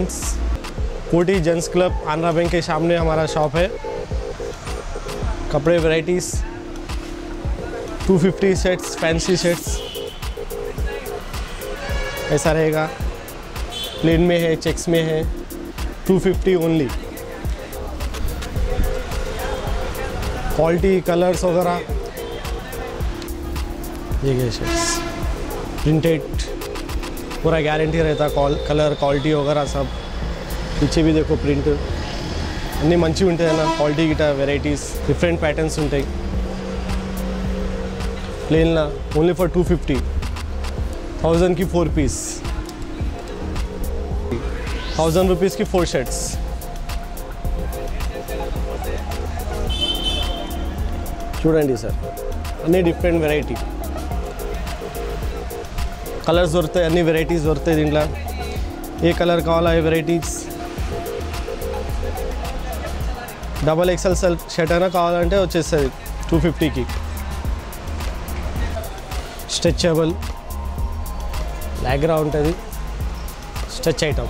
garments कोटी gents club Andhra bank के सामने हमारा शॉप है कपड़े वैरायटीज़ 250 सेट्स फैंसी सेट्स ऐसा रहेगा प्लेन में है चेक्स में है 250 ओनली क्वालिटी कलर्स वगैरह ये शेड्स प्रिंटेड पूरा गारंटी रहता कॉल कलर क्वालिटी वगैरह सब पीछे भी देखो प्रिंट అన్నీ మంచిగా ఉంటాయి అన్న క్వాలిటీ గిట వెరైటీస్ డిఫరెంట్ ప్యాటర్న్స్ ఉంటాయి ప్లేన్లా ఓన్లీ ఫర్ టూ ఫిఫ్టీ థౌజండ్కి ఫోర్ పీస్ థౌజండ్ రూపీస్కి ఫోర్ షర్ట్స్ చూడండి సార్ అన్నీ డిఫరెంట్ వెరైటీ కలర్స్ దొరుకుతాయి అన్ని వెరైటీస్ దొరుకుతాయి దీంట్లో ఏ కలర్ కావాలా ఏ వెరైటీస్ డబల్ ఎక్సెల్ సెల్ షర్ట్ అయినా కావాలంటే వచ్చేస్తుంది టూ ఫిఫ్టీకి స్ట్రెచబుల్ లాగ్రా ఉంటుంది stretch item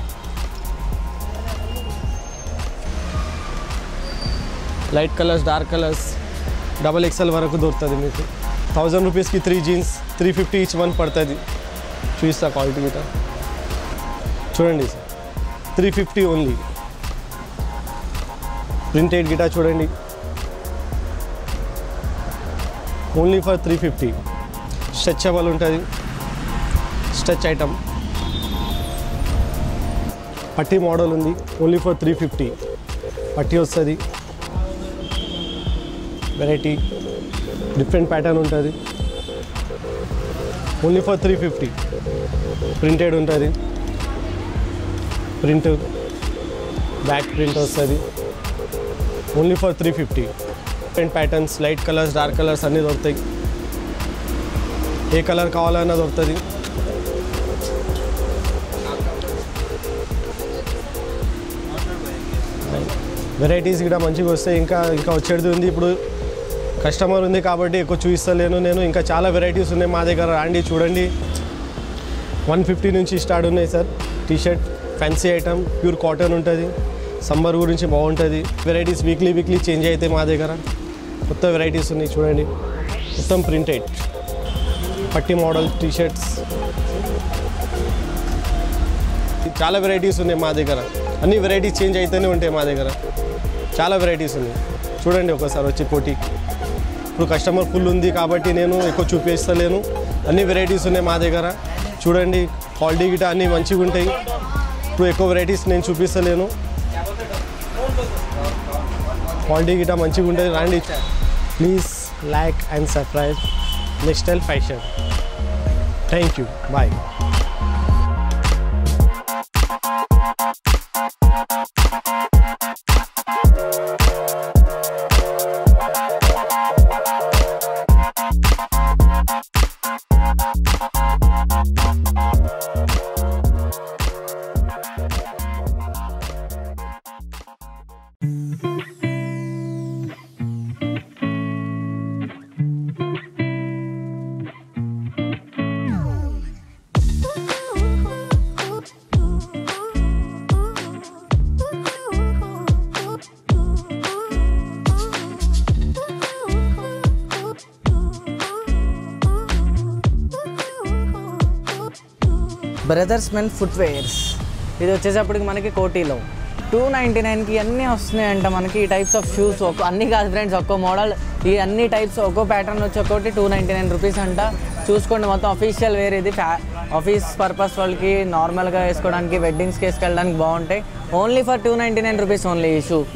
light colours dark colours double XL వరకు దొరుకుతుంది మీకు థౌజండ్ రూపీస్కి three jeans three fifty each one పడుతుంది చూస్తా క్వాలిటీ గిట చూడండి sir three fifty only printed గిటా చూడండి only for three fifty stretchable ఉంటుంది స్ట్రెచ్ ఐటమ్ పట్టి మోడల్ ఉంది ఓన్లీ ఫర్ త్రీ ఫిఫ్టీ పట్టి వస్తుంది వెరైటీ డిఫరెంట్ ప్యాటర్న్ ఉంటుంది only for three fifty printed ఉంటుంది ప్రింట్ బ్యాక్ ప్రింట్ వస్తుంది only for three fifty different patterns light colours dark colours అన్నీ దొరుకుతాయి ఏ కలర్ కావాలన్నా దొరుకుతుంది వెరైటీస్ కూడా మంచిగా వస్తాయి ఇంకా ఇంకా వచ్చేది ఉంది ఇప్పుడు కస్టమర్ ఉంది కాబట్టి ఎక్కువ చూపిస్తలేను నేను ఇంకా చాలా వెరైటీస్ ఉన్నాయి మా దగ్గర రాండి చూడండి వన్ ఫిఫ్టీ నుంచి స్టార్ట్ ఉన్నాయి sir T shirt fancy item pure cotton ఉంటుంది సమ్మర్ గురించి బాగుంటుంది వెరైటీస్ వీక్లీ వీక్లీ చేంజ్ అవుతాయి మా దగ్గర కొత్త వెరైటీస్ ఉన్నాయి చూడండి మొత్తం ప్రింటెడ్ పట్టి మోడల్ టీ షర్ట్స్ చాలా వెరైటీస్ ఉన్నాయి మా దగ్గర అన్ని వెరైటీస్ చేంజ్ అవుతూనే ఉంటాయి మా దగ్గర చాలా వెరైటీస్ ఉన్నాయి చూడండి ఒకసారి వచ్చి కోటి ఇప్పుడు కస్టమర్ ఫుల్ ఉంది కాబట్టి నేను ఎక్కువ చూపిస్తలేను అన్ని వెరైటీస్ ఉన్నాయి మా దగ్గర చూడండి క్వాలిటీ గిట అన్నీ మంచిగా ఉంటాయి ఇప్పుడు ఎక్కువ వెరైటీస్ నేను చూపిస్తలేను క్వాలిటీ గిట మంచిగా ఉంటుంది రండి please like and subscribe next style fashion thank you bye Brothers Men Footwears ఇది వచ్చేటప్పటికి మనకి కోటీలో టూ నైంటీ నైన్కి అన్నీ వస్తున్నాయంట మనకి ఈ టైప్స్ ఆఫ్ షూస్ ఒక అన్నీ కాదు ఫ్రెండ్స్ ఒక్కో మోడల్ ఈ అన్ని టైప్స్ ఒక్కో ప్యాటర్న్ వచ్చి ఒక్కోటి టూ నైంటీ నైన్ రూపీస్ అంట చూసుకోండి మొత్తం అఫీషియల్ వేర్ ఇది ఫ్యా ఆఫీస్ పర్పస్ వాళ్ళకి నార్మల్గా వేసుకోవడానికి వెడ్డింగ్స్కి వేసుకెళ్ళడానికి బాగుంటాయి only for two ninety nine rupees only ఈ షూ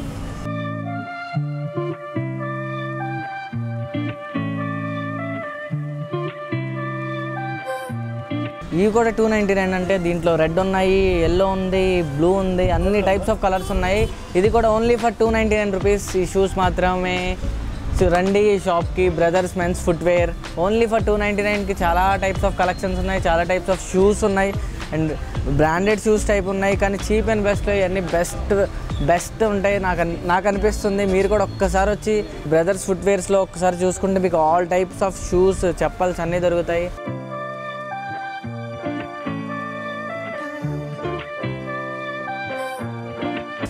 ఇవి కూడా టూ నైంటీ నైన్ అంటే దీంట్లో రెడ్ ఉన్నాయి ఎల్లో ఉంది బ్లూ ఉంది అన్ని టైప్స్ ఆఫ్ కలర్స్ ఉన్నాయి ఇది కూడా only for two ninety nine rupees ఈ షూస్ మాత్రమే సో రండి ఈ షాప్కి Brothers Mens Footwear only for two ninety నైన్కి చాలా టైప్స్ ఆఫ్ కలెక్షన్స్ ఉన్నాయి చాలా టైప్స్ ఆఫ్ షూస్ ఉన్నాయి అండ్ బ్రాండెడ్ షూస్ టైప్ ఉన్నాయి కానీ చీప్ అండ్ బెస్ట్లో ఇవన్నీ బెస్ట్ బెస్ట్ ఉంటాయి నాకు అన్- నాకు అనిపిస్తుంది మీరు కూడా ఒక్కసారి వచ్చి బ్రదర్స్ ఫుట్వేర్స్లో ఒక్కసారి చూసుకుంటే మీకు all types of shoes chappals అన్నీ దొరుకుతాయి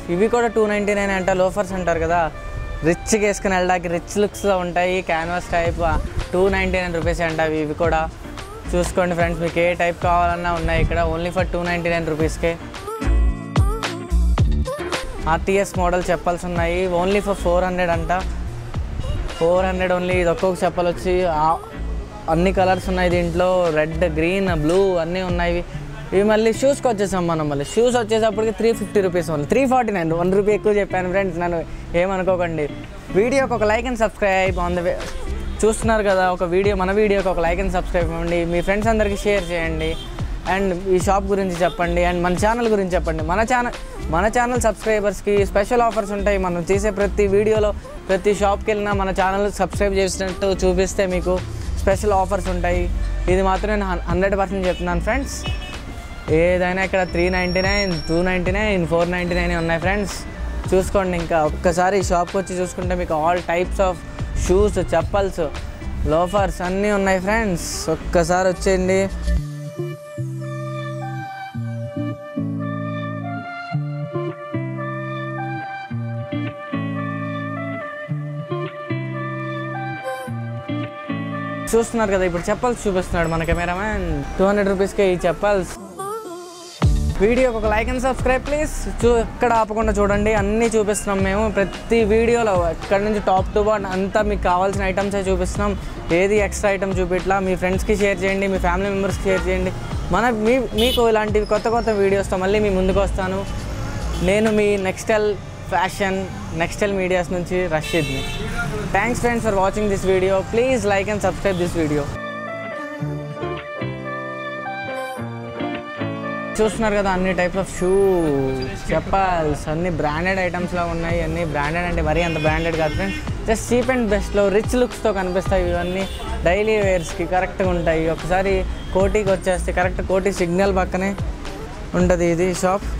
ఇవి కూడా టూ నైంటీ నైన్ అంట లోఫర్స్ అంటారు కదా రిచ్గా వేసుకుని వెళ్ళడానికి రిచ్ లుక్స్లో ఉంటాయి canvas type two ninety nine rupees అంట అవి ఇవి కూడా చూసుకోండి ఫ్రెండ్స్ మీకు ఏ టైప్ కావాలన్నా ఉన్నాయి ఇక్కడ only for two ninety nine రూపీస్కే ఆర్టీఎస్ మోడల్ చెప్పల్స్ ఉన్నాయి ఓన్లీ ఫర్ ఫోర్ హండ్రెడ్ అంట ఫోర్ హండ్రెడ్ ఓన్లీ ఇది ఒక్కొక్క చెప్పలు వచ్చి ఆ- అన్ని కలర్స్ ఉన్నాయి దీంట్లో రెడ్ గ్రీన్ బ్లూ అన్నీ ఉన్నాయి ఇవి మళ్ళీ షూస్కి వచ్చేసాం మనం మళ్ళీ షూస్ వచ్చేటప్పటికి త్రీ ఫిఫ్టీ రూపీస్ మళ్ళీ three forty nine one rupee ఎక్కువ చెప్పాను ఫ్రెండ్స్ నన్ను ఏమనుకోకండి వీడియోకి ఒక like and subscribe on the way చూస్తున్నారు కదా ఒక వీడియో మన వీడియోకి ఒక లైక్ అండ్ సబ్స్క్రైబ్ ఇవ్వండి మీ ఫ్రెండ్స్ అందరికీ షేర్ చేయండి అండ్ ఈ షాప్ గురించి చెప్పండి అండ్ మన ఛానల్ గురించి చెప్పండి మన ఛానల్ మన ఛానల్ సబ్స్క్రైబర్స్కి స్పెషల్ ఆఫర్స్ ఉంటాయి మనం చేసే ప్రతి వీడియోలో ప్రతి షాప్కి వెళ్ళినా మన ఛానల్ సబ్స్క్రైబ్ చేసినట్టు చూపిస్తే మీకు స్పెషల్ ఆఫర్స్ ఉంటాయి ఇది మాత్రం నేను హండ్రెడ్ పర్సెంట్ చెప్తున్నాను ఫ్రెండ్స్ ఏదైనా ఇక్కడ three ninety nine two ninety nine four ninety nine ఉన్నాయి ఫ్రెండ్స్ చూసుకోండి ఇంకా ఒక్కసారి ఈ షాప్కి వచ్చి చూసుకుంటే మీకు all types of shoes chappals loafers అన్నీ ఉన్నాయి ఫ్రెండ్స్ ఒక్కసారి వచ్చేయండి చూస్తున్నారు కదా ఇప్పుడు చెప్పల్స్ చూపిస్తున్నాడు మన కెమెరామ్యాన్ టూ హండ్రెడ్ రూపీస్కి ఈ చెప్పల్స్ వీడియోకి ఒక లైక్ అండ్ సబ్స్క్రైబ్ ప్లీజ్ చూ ఎక్కడ ఆపకుండా చూడండి అన్నీ చూపిస్తున్నాం మేము ప్రతి వీడియోలో ఇక్కడ నుంచి టాప్ టు బాట్ అంతా మీకు కావాల్సిన ఐటమ్సే చూపిస్తున్నాం ఏది ఎక్స్ట్రా ఐటమ్ చూపిట్లా మీ ఫ్రెండ్స్కి షేర్ చేయండి మీ ఫ్యామిలీ మెంబర్స్కి షేర్ చేయండి మన మీ మీకు ఇలాంటివి కొత్త కొత్త వీడియోస్తో మళ్ళీ మీ ముందుకు వస్తాను నేను మీ నెక్స్టెల్ ఫ్యాషన్ నెక్స్టెల్ మీడియాస్ నుంచి రషీద్ని thanks friends for watching this video please like and subscribe this video చూస్తున్నారు కదా అన్ని టైప్స్ ఆఫ్ షూ చెప్పల్స్ అన్ని బ్రాండెడ్ ఐటమ్స్లో ఉన్నాయి అన్ని బ్రాండెడ్ అంటే మరీ అంత బ్రాండెడ్ కాదు ఫ్రెండ్స్ జస్ట్ చీప్ అండ్ బెస్ట్లో రిచ్ లుక్స్తో కనిపిస్తాయి ఇవన్నీ డైలీ వేర్స్కి కరెక్ట్గా ఉంటాయి ఒకసారి కోటికి వచ్చేస్తే కరెక్ట్ కోటి సిగ్నల్ పక్కనే ఉంటుంది ఇది షాప్